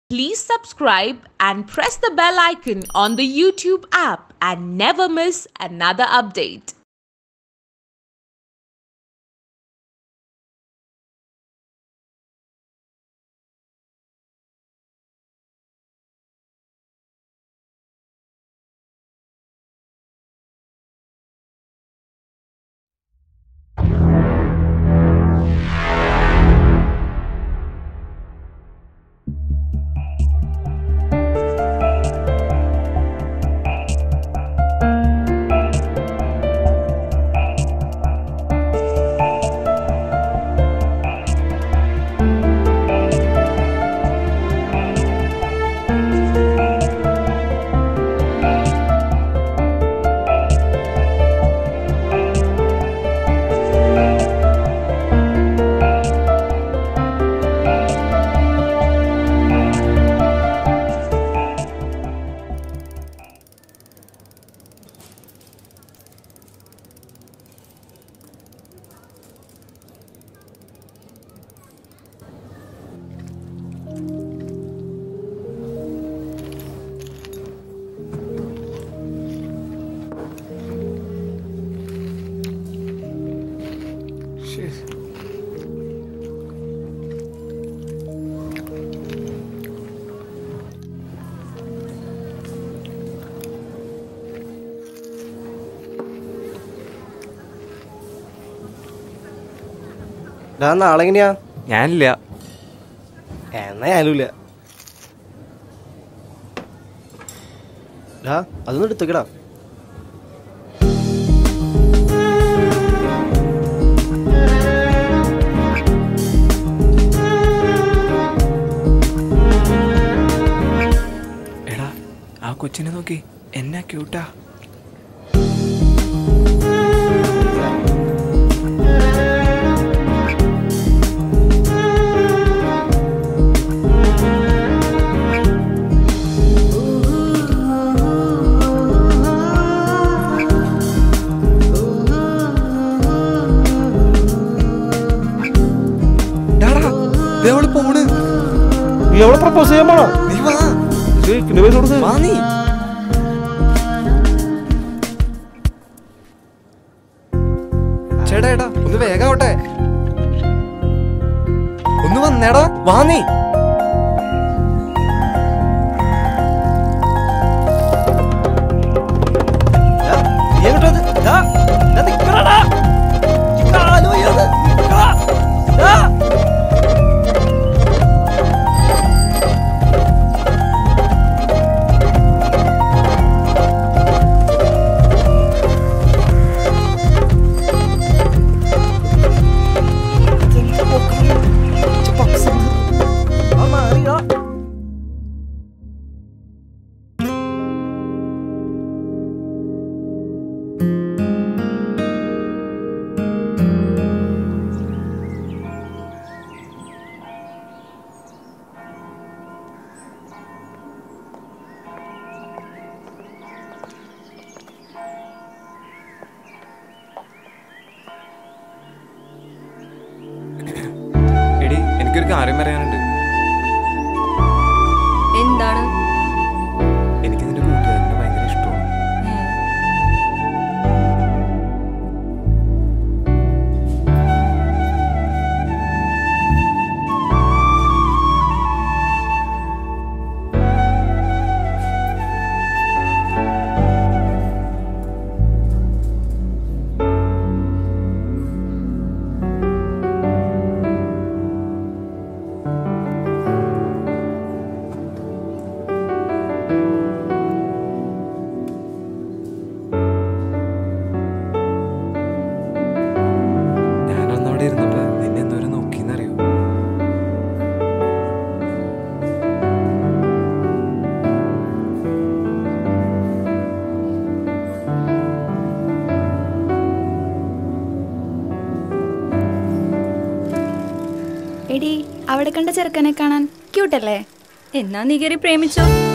Please subscribe and press the bell icon on the YouTube app and never miss another update. ഡാ നാളെ എങ്ങനെയാ ഞാനില്ല എന്നാ ഞാനുമില്ല ഡാ അതൊന്നും എടുത്തേക്കടാ എടാ ആ കൊച്ചിനെ നോക്കി എന്നാ ക്യൂട്ടാ ഡാടാ, ദേ അവള് പോണ് നീ അവളെ പ്രപ്പോസ് ചെയ്യാൻ പോണോ നീ വാ കേക്കിന്റെ പൈസ കൊടുത്ത് വാ നീ ചേട്ടാ ഏട്ടാ ഒന്ന് വേഗാവട്ടെ ഒന്ന് വന്നേടാ വാ നീ ഡാ, നീ എങ്ങോട്ടാ ഇത്? ഡാ, ഡാ, നിക്കടാ. ഈ കാല് വയ്യാതെ. നിക്കടാ. ഡാ. ഇതെന്താ പോക്കാണ്? ഇച്ച് പപ്സ് ഉണ്ട്. ആ മാറിടാ. എടി എനിക്കൊരു കാര്യം പറയാനുണ്ട് എന്താണ് എനിക്ക് നിന്റെ കൂട്ടുകാരനെ ഭയങ്കര ഇഷ്ടമാണ് ഞാനന്ന് അവിടെ ഇരുന്നപ്പോ നിന്നെ എന്തോരം നോക്കിന്നറിയോ എടി അവിടെ കണ്ട ചെറുക്കനെ കാണാൻ ക്യൂട്ടല്ലേ എന്നാ നീ കയറി പ്രേമിച്ചോ